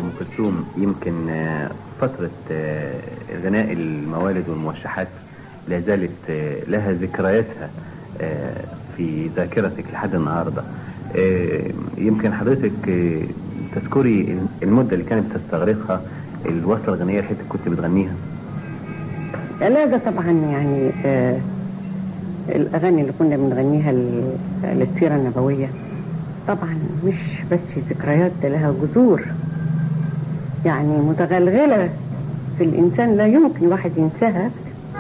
كلثوم يمكن آه، فترة آه، غناء الموالد والموشحات لا زالت آه، لها ذكرياتها آه، في ذاكرتك لحد النهاردة آه، يمكن حضرتك آه، تذكري المدة اللي كانت تستغرقها الوصلة الغنية اللي حضرتك كنت بتغنيها لا ده طبعا يعني آه الأغاني اللي كنا بنغنيها لل- للسيرة النبوية طبعا مش بس ذكريات ده لها جذور يعني متغلغلة في الإنسان لا يمكن واحد ينساها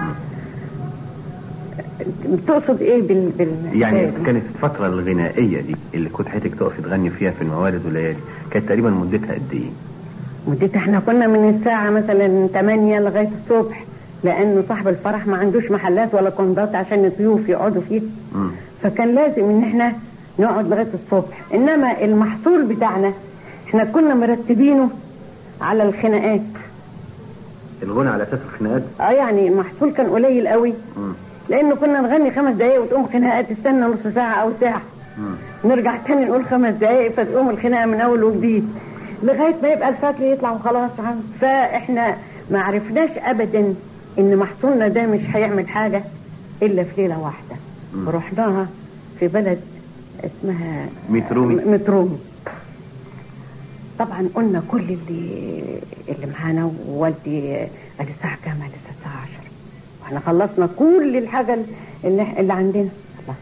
تقصد إيه بال, بال... يعني بال- كانت الفترة الغنائية دي اللي كنت حضرتك تقفي تغني فيها في الموالد والليالي كانت تقريبا مدتها قد ايه؟ مدتها احنا كنا من الساعة مثلا 8 لغاية الصبح لأنه صاحب الفرح ما عندوش محلات ولا كوندات عشان الضيوف يقعدوا فيه مم. فكان لازم ان احنا نقعد لغاية الصبح انما المحصول بتاعنا احنا كنا مرتبينه على الخناقات الغنى على اساس الخناقات اه يعني المحصول كان قليل قوي مم. لانه كنا نغني خمس دقايق وتقوم خناقات تستنى نص ساعة او ساعة مم. نرجع تاني نقول خمس دقايق فتقوم الخناقه من اول وجديد لغايه ما يبقى الفجر يطلع وخلاص عم. فاحنا ما عرفناش ابدا ان محصولنا ده مش هيعمل حاجه الا في ليله واحده مم. رحناها في بلد اسمها مترومي. م- مترومي طبعا قلنا كل اللي اللي معانا ووالدي قال الساعه كام قال الساعه 10 واحنا خلصنا كل الحاجه اللي, اللي عندنا الله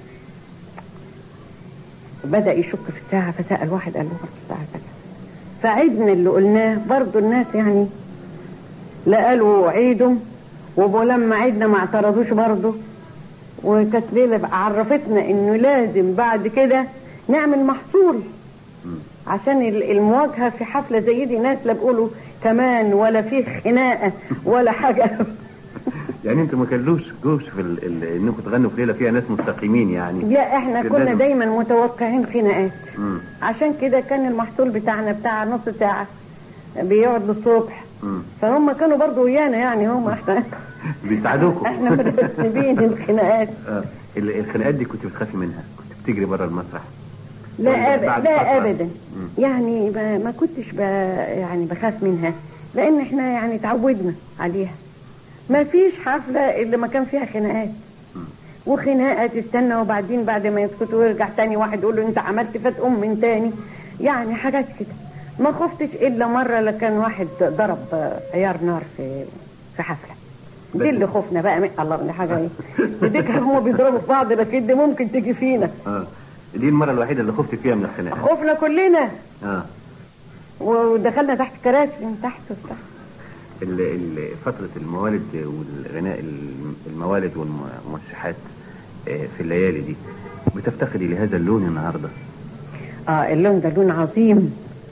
بدأ يشك في الساعة فسأل واحد قال له برضه الساعة كذا فعيدنا اللي قلناه برضه الناس يعني لا قالوا عيدوا ولما عيدنا ما اعترضوش برضه وكانت ليلة بقى عرفتنا انه لازم بعد كده نعمل محصول مم. عشان ال- المواجهة في حفلة زي دي ناس لا بيقولوا كمان ولا في خناقة ولا حاجة يعني انتوا ما كلوش جوش في ال... ال... انكم تغنوا في ليله فيها ناس مستقيمين يعني لا احنا كان كنا لازم. دايما متوقعين خناقات مم. عشان كده كان المحصول بتاعنا بتاع نص ساعة بيقعد للصبح مم. فهم كانوا برضو ويانا يعني هم احنا بيساعدوكم احنا مرتبين الخناقات آه. ال- الخناقات دي كنت بتخافي منها كنت بتجري بره المسرح لا ولا أب... بعد لا فترة؟ ابدا مم. يعني ما, ما كنتش ب... يعني بخاف منها لان احنا يعني تعودنا عليها ما فيش حفلة اللي ما كان فيها خناقات مم. وخناقة تستنى وبعدين بعد ما يسكتوا ويرجع تاني واحد يقول له انت عملت فتقوم من تاني يعني حاجات كده ما خفتش الا مرة لكان واحد ضرب عيار نار في في حفلة دي اللي خفنا بقى من الله دي حاجة ايه دي كانوا هم بيضربوا في بعض لكن دي ممكن تيجي فينا اه دي المره الوحيده اللي خفت فيها من الخناقات خفنا كلنا اه ودخلنا تحت كراسي من تحت وتحت ال- ال- فترة الموالد والغناء الم- الموالد والموشحات آه، في الليالي دي بتفتقدي لهذا اللون النهاردة اه اللون ده لون عظيم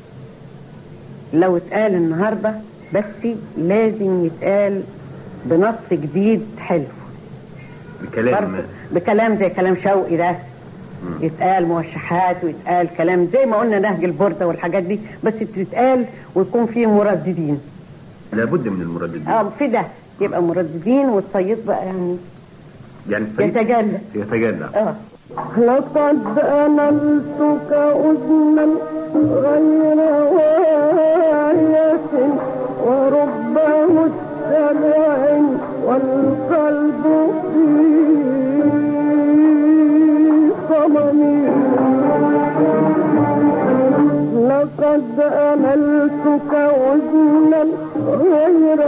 لو اتقال النهارده بس لازم يتقال بنص جديد حلو بكلام برضه بكلام زي كلام شوقي ده مم. يتقال موشحات ويتقال كلام زي ما قلنا نهج البردة والحاجات دي بس تتقال ويكون فيه مرددين لابد من المرددين اه في ده يبقى مرددين والصيد بقى يعني يعني الصيد يتجلى يتجلى اه لقد أملتك أذنا غير واعية ورب مستمع والقلب في صمم لقد أملتك أذنا غير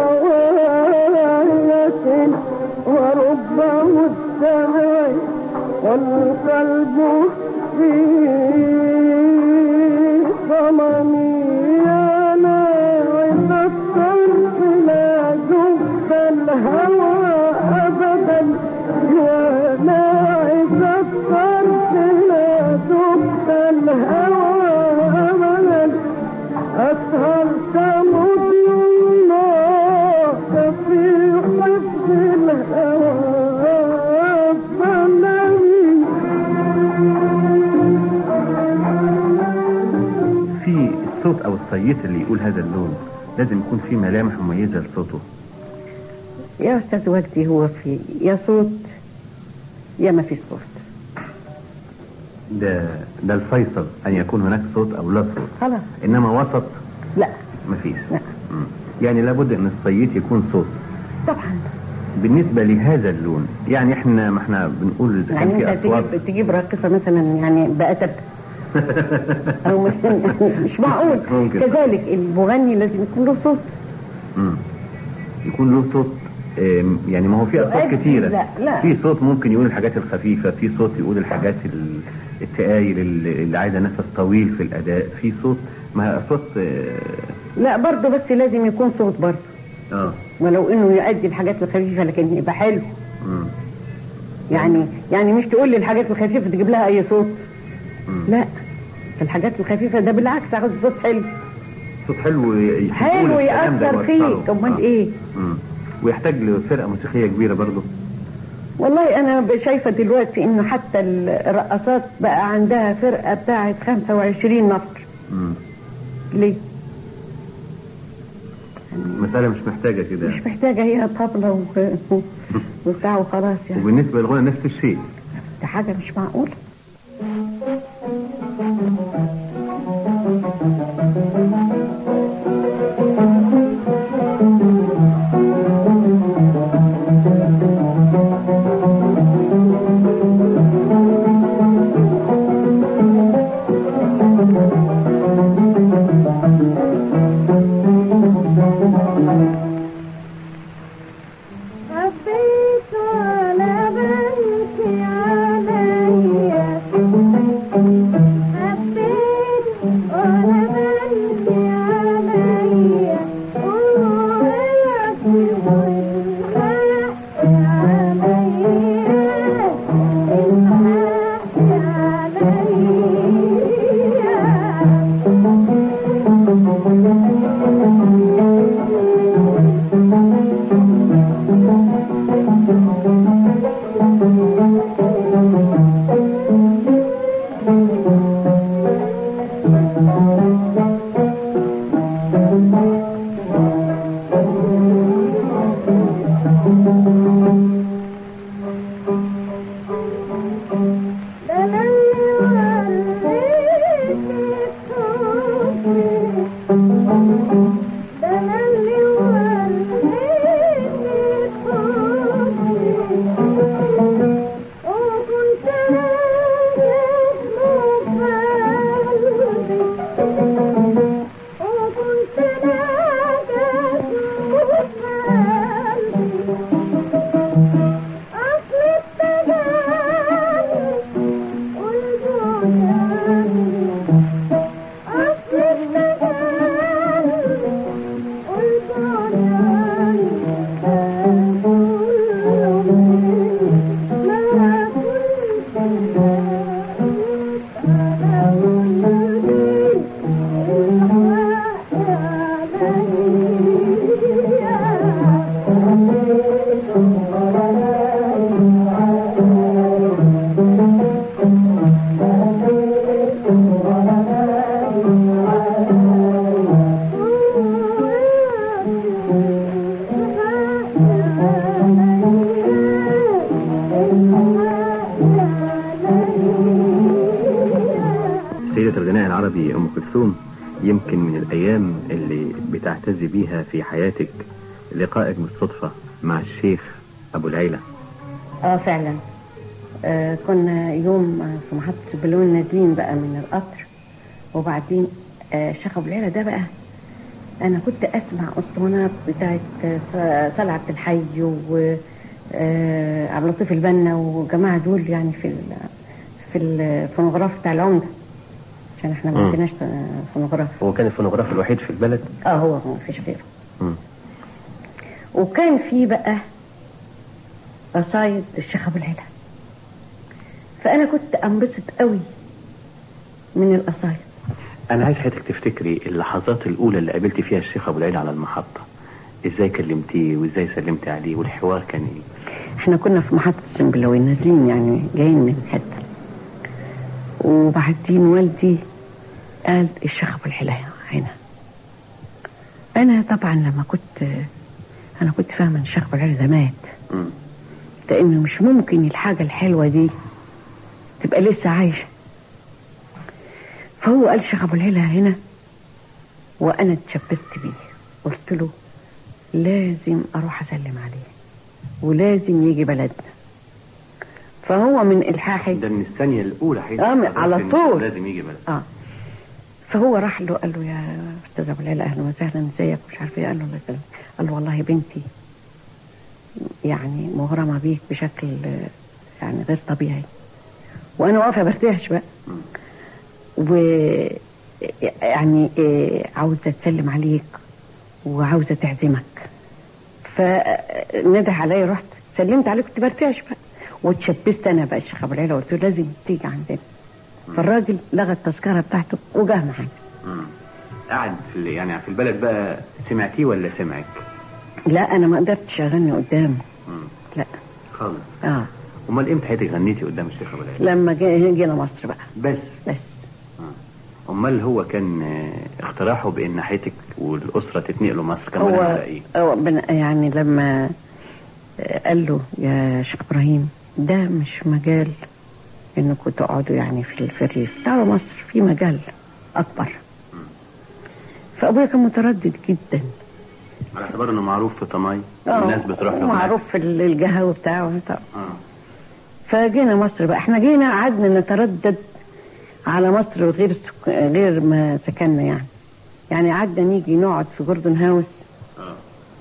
واعية ورب مستمع والقلب في صمم يا ناعم الطرف لا جب الهوى أبدا يا ناعم الطرف لا جب الهوى أبدا أسهرت مدينة في حفظ الهوى فنبي في الصوت او الصيت اللي يقول هذا اللون لازم يكون في ملامح مميزة لصوته يا أستاذ وجدي هو في يا صوت يا ما في صوت ده ده الفيصل ان يكون هناك صوت او لا صوت خلاص انما وسط لا مفيش لا مم. يعني لابد ان الصييت يكون صوت طبعا بالنسبة لهذا اللون يعني احنا ما احنا بنقول اذا كان يعني في انت اصوات تجيب تجيب راقصه مثلا يعني بأدب او مش مش معقول ممكن. كذلك المغني لازم يكون له صوت مم. يكون له صوت آم، يعني ما هو في اصوات يؤدي- كتيرة لا، لا. في صوت ممكن يقول الحاجات الخفيفة في صوت يقول الحاجات ال- التقايل اللي اللي عايزة نفس طويل في الاداء في صوت ما هي اصوات اه لا برضه بس لازم يكون صوت برضه آه. ولو انه يؤدي الحاجات الخفيفه لكن يبقى حلو مم. يعني يعني مش تقول لي الحاجات الخفيفه تجيب لها اي صوت مم. لا الحاجات الخفيفه ده بالعكس عاوز صوت حلو صوت حلو ي- حلو يقول الكلام ده يأثر ويوصله. فيك امال آه. ايه مم. ويحتاج لفرقة موسيقية كبيرة برضه والله انا شايفه دلوقتي انه حتى الرقصات بقى عندها فرقه بتاعت 25 نفر مم. ليه المسألة مش محتاجة كده مش محتاجه هي طبله و- وبتاع وخلاص يعني وبالنسبة للغنى نفس الشيء ده حاجه مش معقوله حبيت على بنتي عليا حبيت على بنتي عليا ووقعت والحق عليا الحق عليا ده انا اللي وليت الصبر ده انا اللي وليت الصبر وكنت راجل قلبي وكنت راجل قلبي أصل التجارب والجنان أصل التجارب والجنان كل ما كنت أنا والدين سيدة الغناء العربي أم كلثوم يمكن من الأيام اللي بتعتز بيها في حياتك لقائك بالصدفة مع الشيخ أبو العيلة اه فعلا آه كنا يوم آه، في محطة بلون نادين بقى من القطر وبعدين آه شيخ ابو العيلة ده بقى انا كنت اسمع اسطوانات بتاعت آه، صالح عبد الحي و آه، عبد اللطيف البنا والجماعة دول يعني في ال في الفونوغراف بتاع العمدة عشان احنا ما مم. عندناش فونوغراف هو كان الفونوغراف الوحيد في البلد اه هو هو مفيش غيره مم. وكان في بقى قصايد الشيخ ابو العلا فانا كنت انبسط قوي من القصايد أنا عايز حضرتك تفتكري اللحظات الأولى اللي قابلتي فيها الشيخ أبو العيلة على المحطة إزاي كلمتيه وإزاي سلمتي عليه والحوار كان إيه احنا كنا في محطة سنبلاوي نازلين يعني جايين من حتة وبعدين والدي قال الشيخ ابو العلا هنا انا طبعا لما كنت انا كنت فاهمه ان الشيخ ابو العلا ده مات مم. لانه مش ممكن الحاجه الحلوه دي تبقى لسه عايشه فهو قال شيخ ابو العلا هنا وانا اتشبثت بيه قلت له لازم اروح اسلم عليه ولازم يجي بلدنا فهو من الحاحي ده من الثانيه الاولى حيث آه، قررت على إن طول. لازم يجي بلد اه فهو راح له قال له يا استاذ ابو العلا اهلا وسهلا ازيك مش عارف ايه قال له الله يسلمك قال له والله بنتي يعني مغرمه بيك بشكل آه، يعني غير طبيعي وانا واقفه برتاحش بقى و يعني آه، عاوزه تسلم عليك وعاوزه تعزمك فنده عليا رحت سلمت عليه كنت برتعش بقى واتشبثت انا بقى الشيخ ابو العلا قلت له لازم تيجي عندنا فالراجل لغى التذكره بتاعته وجه معانا مم. قعد في ال- يعني في البلد بقى سمعتيه ولا سمعك؟ لا انا ما قدرتش اغني قدامه مم. لا خالص اه امال امتى حياتك غنيتي قدام الشيخ ابو العلا؟ لما جي- جينا مصر بقى بس بس آه. امال هو كان آه، اقتراحه بان حياتك والاسره تتنقلوا مصر كان بناء هو على ايه؟ هو بن- يعني لما آه، قال له يا شيخ ابراهيم ده مش مجال انكم تقعدوا يعني في في الريف تعالوا مصر في مجال اكبر فابويا كان متردد جدا على اعتبار انه معروف في طماي آه، الناس بتروح له معروف في ال- الجهوي بتاعه طبعا. اه فجينا مصر بقى احنا جينا قعدنا نتردد على مصر غير سك... غير ما سكننا يعني يعني قعدنا نيجي نقعد في جوردن هاوس اه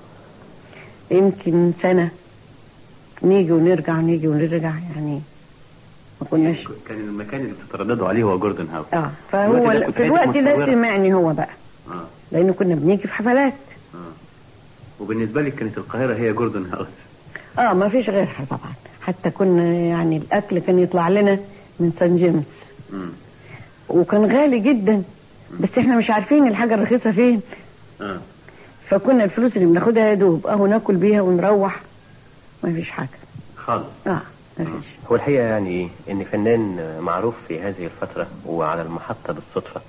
يمكن سنة نيجي ونرجع نيجي ونرجع يعني ما كناش كان المكان اللي بتترددوا عليه هو جوردن هاوس اه فهو الوقت ده كنت في حياتك الوقت ده متصورة؟ سمعني هو بقى اه لانه كنا بنيجي في حفلات اه وبالنسبه لك كانت القاهره هي جوردن هاوس اه ما فيش غيرها طبعا حتى كنا يعني الاكل كان يطلع لنا من سان جيمس مم. وكان غالي جدا بس احنا مش عارفين الحاجه الرخيصه فين اه فكنا الفلوس اللي بناخدها يا دوب اهو ناكل بيها ونروح ما فيش حاجه خالص اه ما فيش هو الحقيقة يعني إيه؟ إن فنان معروف في هذه الفترة وعلى المحطة بالصدفة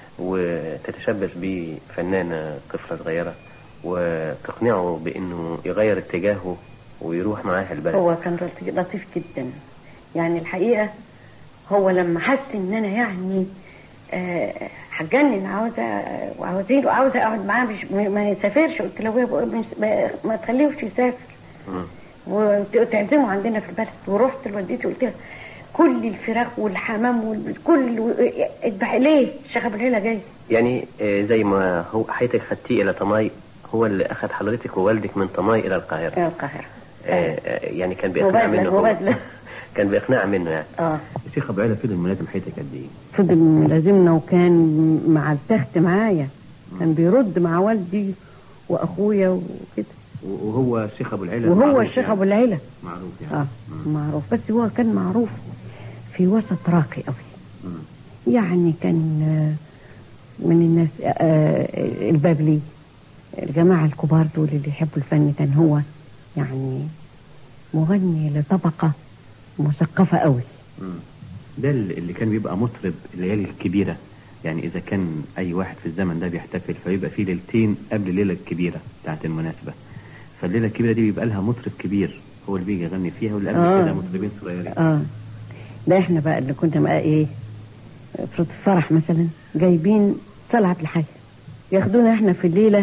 وتتشبث به فنانة طفلة صغيرة وتقنعه بإنه يغير اتجاهه ويروح معاها البلد هو كان لطيف- لطيف جدا يعني الحقيقه هو لما حس ان انا يعني آه، هتجنن عاوزه وعاوزين وعاوزه اقعد معاه مش ما ما يسافرش قلت له يا ابو مش- ما- ما تخليهوش يسافر مم. وتعزمه عندنا في البلد ورحت لوالدتي قلت لها كل الفراخ والحمام وكل اذبح ليه الشيخ ابو الهيله جاي يعني آه، زي ما هو حياتك خدتيه إلى طماي هو اللي أخذ حضرتك ووالدك من طماي إلى القاهرة الى القاهره آه، آه، يعني كان بإقناع مبادلة- منه هو. مبادلة. كان بإقناع منه يعني اه الشيخ ابو علا فضل ملازم حياتك قد ايه؟ فضل ملازمنا وكان مع التخت معايا كان بيرد مع والدي واخويا وكده وهو الشيخ ابو العلا وهو معروف الشيخ يعني. ابو العيله معروف يعني اه مم. معروف بس هو كان معروف في وسط راقي قوي مم. يعني كان آه، من الناس آه، البابلي الجماعة الكبار دول اللي يحبوا الفن كان هو يعني مغني لطبقة مثقفة قوي مم. ده اللي كان بيبقى مطرب الليالي الكبيرة يعني إذا كان أي واحد في الزمن ده بيحتفل فيبقى فيه ليلتين قبل الليلة الكبيرة بتاعت المناسبة فالليلة الكبيرة دي بيبقى لها مطرب كبير هو اللي بيجي يغني فيها واللي قبل آه. كده مطربين صغيرين اه ده احنا بقى اللي كنا بقى ايه في الفرح مثلا جايبين طلعت الحي ياخدونا احنا في الليلة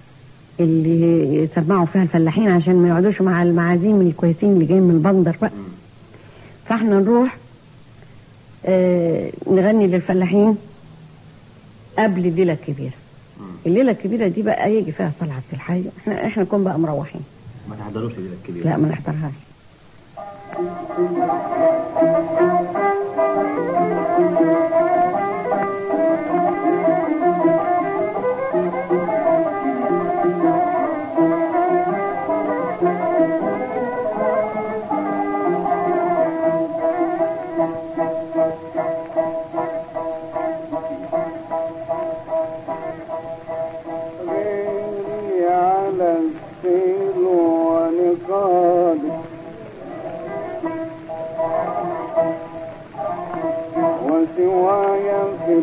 اللي يسمعوا فيها الفلاحين عشان ما يقعدوش مع المعازيم الكويسين اللي جايين من البندر بقى مم. فاحنا نروح آه نغني للفلاحين قبل الليلة الكبيرة مم. الليلة الكبيرة دي بقى يجي فيها طلعت الحي احنا احنا نكون بقى مروحين ما تحضروش الليلة الكبيرة لا ما نحضرهاش غيري على السيل ونقاده وسواي في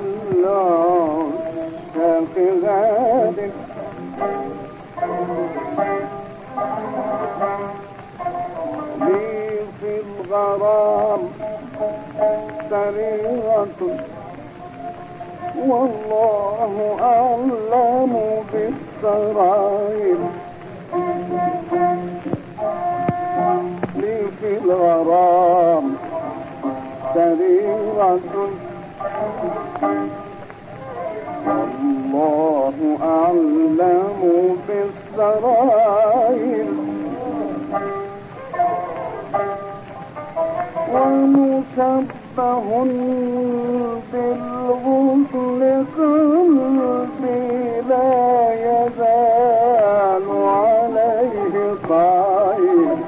العشاق غادر لي في الغرام سريرة والله أعلم بالسرائر لي في الغرام سريرة والله أعلم بالسرائر ومشبه بالغصن قلبي لا يزال عليه طائر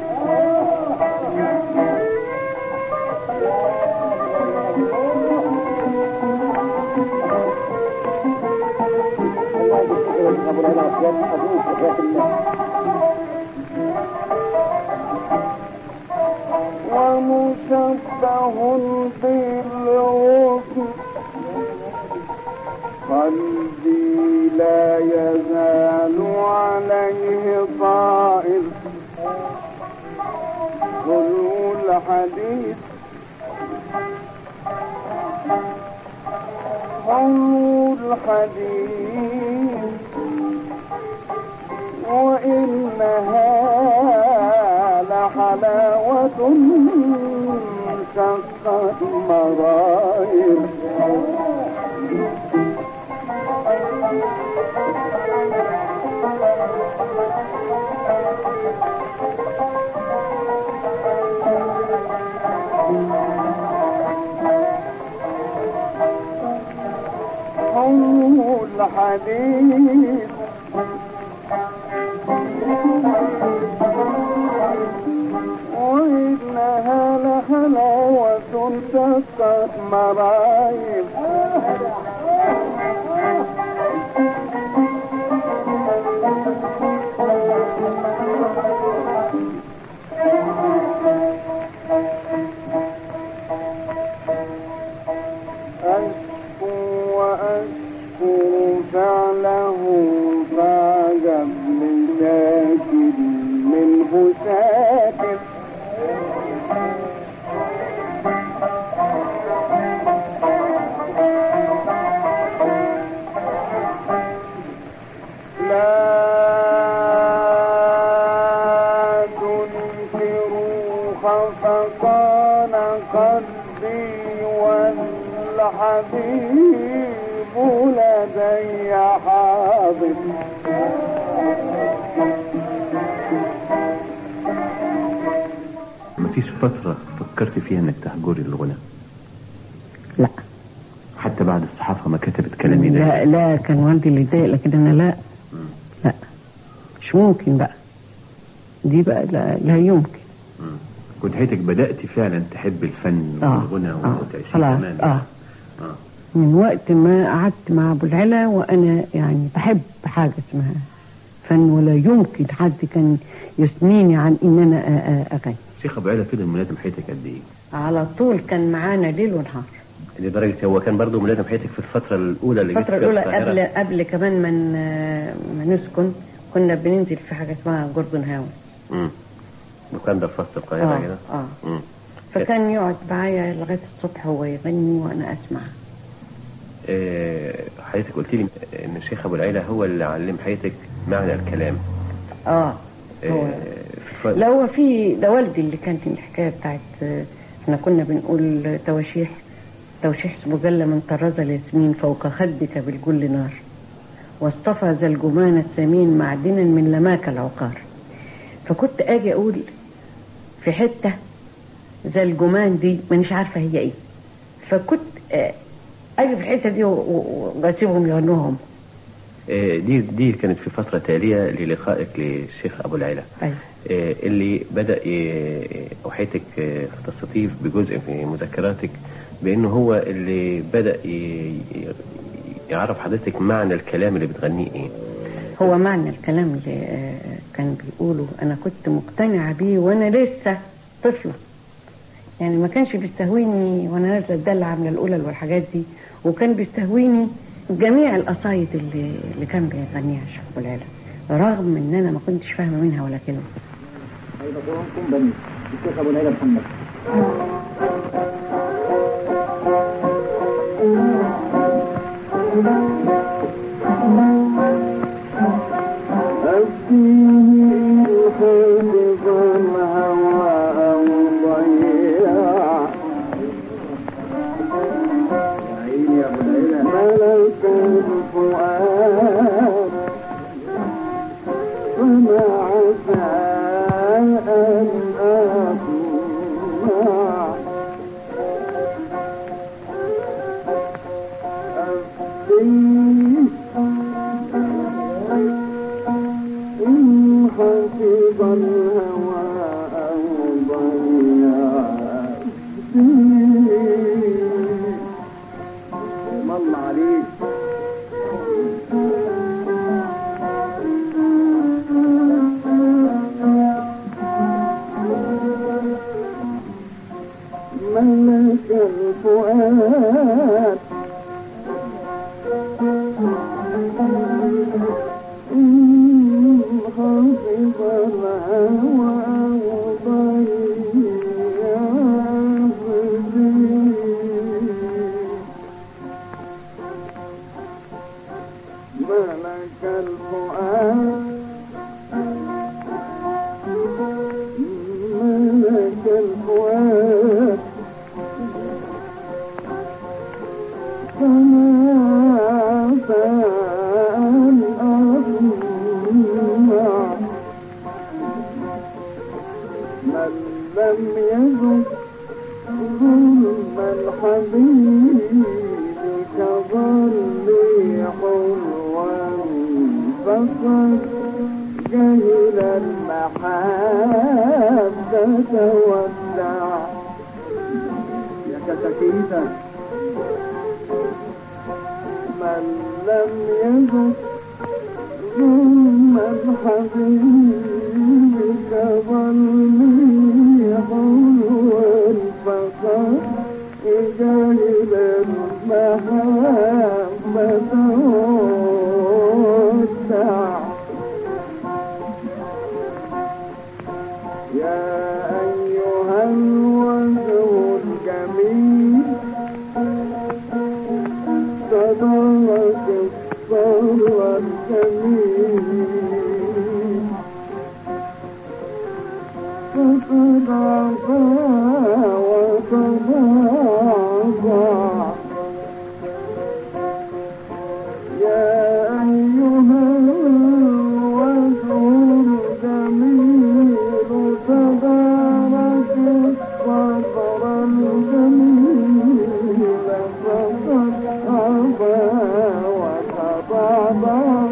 ومشبه بالغصن قلبي لا يزال عليه طائر خلو الحديث خلو الحديث وإنها لحلاوة شقت مراير حلو الحديث وإنها لحلاوة تسقط مرايب أشكو وأشكر فعله فعجب لشاكر منه شاكر لا تنكروا خفقان قلبي والحبيب لدي حاضر مفيش فترة فكرت فيها انك تهجري الغنى لا حتى بعد الصحافة ما كتبت كلام يضايق لا لا كان والدي اللي يضايق لكن انا لا لا مش ممكن بقى دي بقى لا, لا يمكن مم. كنت حياتك بدأت فعلا تحب الفن آه، والغنى آه، وتعيشين خلاص، تماما. آه. آه. من وقت ما قعدت مع ابو العلا وانا يعني بحب حاجه اسمها فن ولا يمكن حد كان يثنيني عن ان انا أ- أ- اغني شيخ ابو عيلة فضل ملازم حياتك قد ايه؟ على طول كان معانا ليل ونهار لدرجة هو كان برضه ملازم حياتك في الفترة الأولى اللي جيت الفترة فيها الأولى القاهرة. قبل قبل كمان من ما نسكن كنا بننزل في حاجة اسمها جوردن هاوس مم. وكان ده في وسط القاهرة آه، كده آه. مم. فكان يقعد معايا لغاية الصبح هو يغني وأنا أسمع آه، حضرتك قلت لي ان الشيخ ابو العيلة هو اللي علم حياتك معنى الكلام آه هو آه، ف... لا هو في ده والدي اللي كانت الحكاية بتاعت آه، احنا كنا بنقول تواشيح توشيح مجلة من طرز الياسمين فوق خدك بالجل نار واصطفى ذا الجمان الثمين معدنا من لماك العقار فكنت اجي اقول في حتة ذا الجمان دي مانيش عارفة هي ايه فكنت آه، اجي في الحتة دي و- و- واسيبهم يغنوهم آه، دي دي كانت في فترة تالية للقائك للشيخ ابو العيلة أيوة. آه، اللي بدأ ي- أحيتك آه، تستضيف بجزء في مذكراتك بأنه هو اللي بدأ ي- ي- يعرف حضرتك معنى الكلام اللي بتغنيه إيه هو معنى الكلام اللي آه، كان بيقوله انا كنت مقتنعه بيه وانا لسه طفله يعني ما كانش بيستهويني وانا نازله الدلع من الاولى والحاجات دي وكان بيستهويني جميع القصايد اللي اللي كان بيغنيها الشيخ ابو العلا رغم ان انا ما كنتش فاهمه منها ولا كلمه أيضا بني الشيخ أبو العلا محمد حافظ الهوى أو ضيع الله عليك ملك الفؤاد إن حفظ الهوى وضيع حفظي ملك الفؤاد ملك الفؤاد فما فأن أطمع من لم يذق ظلم الحبيب كظل حلوا فقد جهل المحبة والدع يا كتاكيتا من لم يذق ظلم الحبيب كظلمي حلوا فقد جهل المحبة والدع يا أيها الوجه الجميل تبارك الصبر الجميل فقد عفا وتضاضع يا أيها الوجه الجميل تبارك الصبر الجميل فقد عفا وتضاضع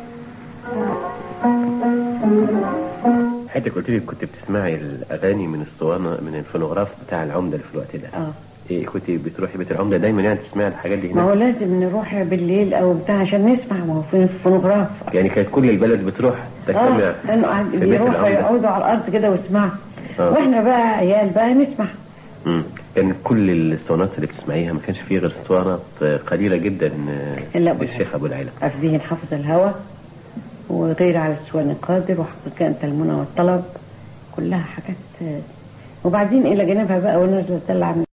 حضرتك قلت لي كنت بتسمعي الاغاني من الاسطوانه من الفونوغراف بتاع العمده اللي في الوقت ده اه إيه كنت بتروحي بيت العمده دايما يعني تسمعي الحاجات دي ما هو هناك لازم نروح بالليل او بتاع عشان نسمع ما هو في الفونوغراف يعني كانت كل البلد بتروح تجتمع اه لانه قاعد- في بيت بيروحوا العمده يقعدوا على الارض كده ويسمعوا آه. واحنا بقى عيال بقى نسمع مم. كان كل الاسطوانات اللي بتسمعيها ما كانش فيه غير اسطوانات قليله جدا إلا أبو للشيخ ابو العلا أفديه حافظ الهوى وغير على السوان القادر وحقك أنت المنى والطلب كلها حاجات آه، وبعدين إلى جانبها بقى ونازلة تدلع من